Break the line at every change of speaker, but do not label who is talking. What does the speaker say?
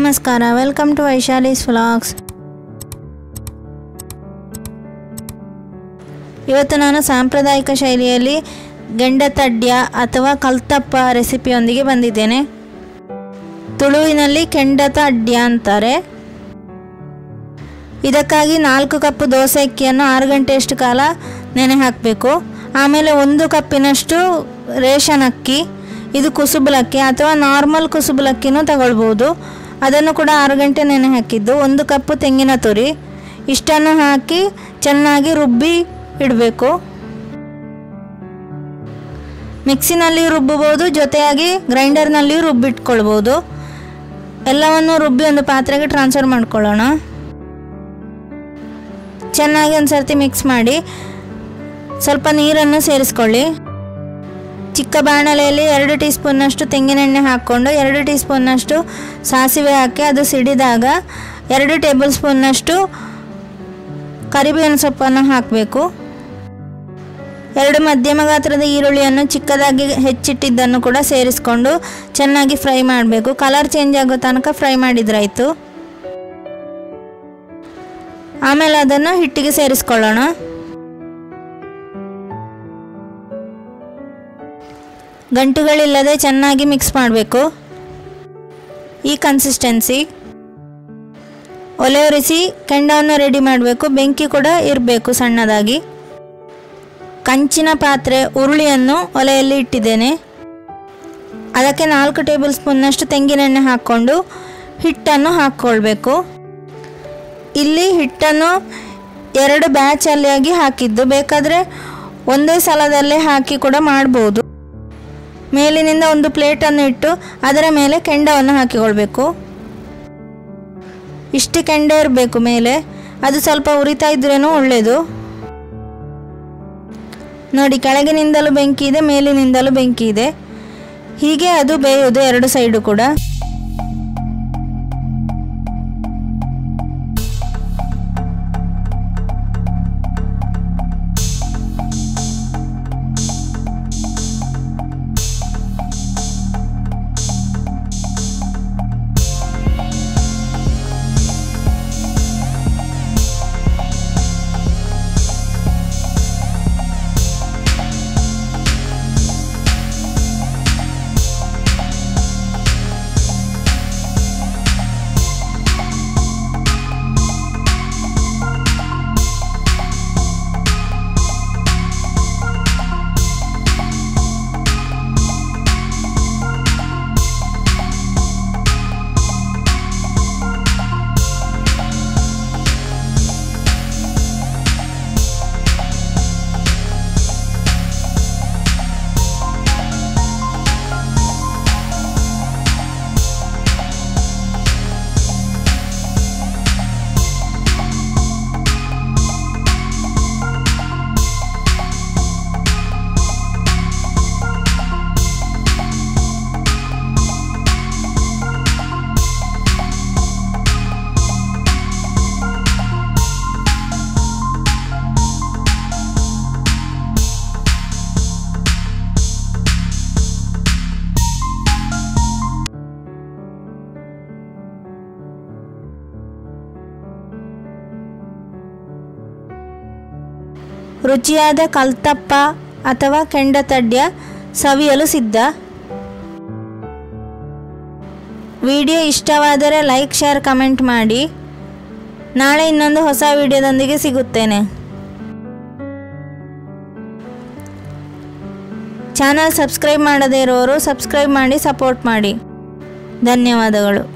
ನಮಸ್ಕಾರ welcome to ವೈಶಾಲೀಸ್ vlogs ಇವತ್ತು ನಾನು ಸಾಂಪ್ರದಾಯಿಕ ಶೈಲಿಯಲ್ಲಿ ಗೆಂಡತಡ್ಯ ಅಥವಾ ಕಲ್ತಪ್ಪ ರೆಸಿಪಿಯೊಂದಿಗೆ ಬಂದಿದ್ದೇನೆ ತುಳುವಿನಲ್ಲಿ ಕೆಂಡತ ಅಡ್ಯ ಅಂತಾರೆ ಇದಕ್ಕಾಗಿ ನಾಲ್ಕು ಕಪ್ ದೋಸೆ ಅಕ್ಕಿಯನ್ನು ಆರು ಗಂಟೆಯಷ್ಟು ಕಾಲ ನೆನೆ ಹಾಕಬೇಕು ಆಮೇಲೆ ಒಂದು ಕಪ್ಪಿನಷ್ಟು ರೇಷನ್ ಅಕ್ಕಿ ಇದು ಕುಸುಬಲಕ್ಕಿ ಅಥವಾ ನಾರ್ಮಲ್ ಕುಸುಬಲಕ್ಕಿನೂ ತಗೊಳ್ಬೋದು ಅದನ್ನು ಕೂಡ ಆರು ಗಂಟೆ ನೆನೆ ಹಾಕಿದ್ದು ಒಂದು ಕಪ್ಪು ತೆಂಗಿನ ತುರಿ ಇಷ್ಟನ್ನು ಹಾಕಿ ಚೆನ್ನಾಗಿ ರುಬ್ಬಿ ಇಡಬೇಕು ಮಿಕ್ಸಿನಲ್ಲಿ ರುಬ್ಬಬಹುದು ಜೊತೆಯಾಗಿ ಗ್ರೈಂಡರ್ನಲ್ಲಿಯೂ ರುಬ್ಬಿಟ್ಕೊಳ್ಬೋದು ಎಲ್ಲವನ್ನು ರುಬ್ಬಿ ಒಂದು ಪಾತ್ರೆಗೆ ಟ್ರಾನ್ಸ್ಫರ್ ಮಾಡ್ಕೊಳ್ಳೋಣ ಚೆನ್ನಾಗಿ ಒಂದು ಸರ್ತಿ ಮಿಕ್ಸ್ ಮಾಡಿ ಸ್ವಲ್ಪ ನೀರನ್ನು ಸೇರಿಸ್ಕೊಳ್ಳಿ ಚಿಕ್ಕ ಬಾಣಲೆಯಲ್ಲಿ ಎರಡು ಟೀ ಸ್ಪೂನ್ನಷ್ಟು ತೆಂಗಿನೆಣ್ಣೆ ಹಾಕ್ಕೊಂಡು ಎರಡು ಟೀ ಸ್ಪೂನ್ನಷ್ಟು ಸಾಸಿವೆ ಹಾಕಿ ಅದು ಸಿಡಿದಾಗ ಎರಡು ಟೇಬಲ್ ಸ್ಪೂನ್ನಷ್ಟು ಕರಿಬೇವಿನ ಸೊಪ್ಪನ್ನು ಹಾಕಬೇಕು ಎರಡು ಮಧ್ಯಮ ಗಾತ್ರದ ಈರುಳ್ಳಿಯನ್ನು ಚಿಕ್ಕದಾಗಿ ಹೆಚ್ಚಿಟ್ಟಿದ್ದನ್ನು ಕೂಡ ಸೇರಿಸ್ಕೊಂಡು ಚೆನ್ನಾಗಿ ಫ್ರೈ ಮಾಡಬೇಕು ಕಲರ್ ಚೇಂಜ್ ಆಗೋ ತನಕ ಫ್ರೈ ಮಾಡಿದ್ರಾಯ್ತು ಆಮೇಲೆ ಅದನ್ನು ಹಿಟ್ಟಿಗೆ ಸೇರಿಸ್ಕೊಳ್ಳೋಣ ಗಂಟುಗಳಿಲ್ಲದೆ ಚೆನ್ನಾಗಿ ಮಿಕ್ಸ್ ಮಾಡಬೇಕು ಈ ಕನ್ಸಿಸ್ಟೆನ್ಸಿ ಒಲೆ ಒರೆಸಿ ಕೆಂಡವನ್ನು ರೆಡಿ ಮಾಡಬೇಕು ಬೆಂಕಿ ಕೂಡ ಇರಬೇಕು ಸಣ್ಣದಾಗಿ ಕಂಚಿನ ಪಾತ್ರೆ ಉರುಳಿಯನ್ನು ಒಲೆಯಲ್ಲಿ ಇಟ್ಟಿದ್ದೇನೆ ಅದಕ್ಕೆ ನಾಲ್ಕು ಟೇಬಲ್ ಸ್ಪೂನ್ನಷ್ಟು ತೆಂಗಿನೆಣ್ಣೆ ಹಾಕ್ಕೊಂಡು ಹಿಟ್ಟನ್ನು ಹಾಕ್ಕೊಳ್ಬೇಕು ಇಲ್ಲಿ ಹಿಟ್ಟನ್ನು ಎರಡು ಬ್ಯಾಚಲ್ಲಿಯಾಗಿ ಹಾಕಿದ್ದು ಬೇಕಾದರೆ ಒಂದೇ ಸಲದಲ್ಲೇ ಹಾಕಿ ಕೂಡ ಮಾಡ್ಬೋದು ಮೇಲಿನಿಂದ ಒಂದು ಪ್ಲೇಟನ್ನು ಇಟ್ಟು ಅದರ ಮೇಲೆ ಕೆಂಡವನ್ನು ಹಾಕಿಕೊಳ್ಬೇಕು ಇಷ್ಟು ಕೆಂಡ ಇರಬೇಕು ಮೇಲೆ ಅದು ಸ್ವಲ್ಪ ಉರಿತಾ ಇದ್ರೇನೂ ಒಳ್ಳೆಯದು ನೋಡಿ ಕೆಳಗಿನಿಂದಲೂ ಬೆಂಕಿ ಇದೆ ಮೇಲಿನಿಂದಲೂ ಬೆಂಕಿ ಇದೆ ಹೀಗೆ ಅದು ಬೇಯೋದು ಎರಡು ಸೈಡು ಕೂಡ ರುಚಿಯಾದ ಕಲ್ತಪ್ಪ ಅಥವಾ ಕೆಂಡತಡ್ಯ ಸವಿಯಲು ಸಿದ್ಧ ವಿಡಿಯೋ ಇಷ್ಟವಾದರೆ ಲೈಕ್ ಶೇರ್ ಕಮೆಂಟ್ ಮಾಡಿ ನಾಳೆ ಇನ್ನೊಂದು ಹೊಸ ವಿಡಿಯೋದೊಂದಿಗೆ ಸಿಗುತ್ತೇನೆ ಚಾನಲ್ ಸಬ್ಸ್ಕ್ರೈಬ್ ಮಾಡದೇ ಇರೋರು ಸಬ್ಸ್ಕ್ರೈಬ್ ಮಾಡಿ ಸಪೋರ್ಟ್ ಮಾಡಿ ಧನ್ಯವಾದಗಳು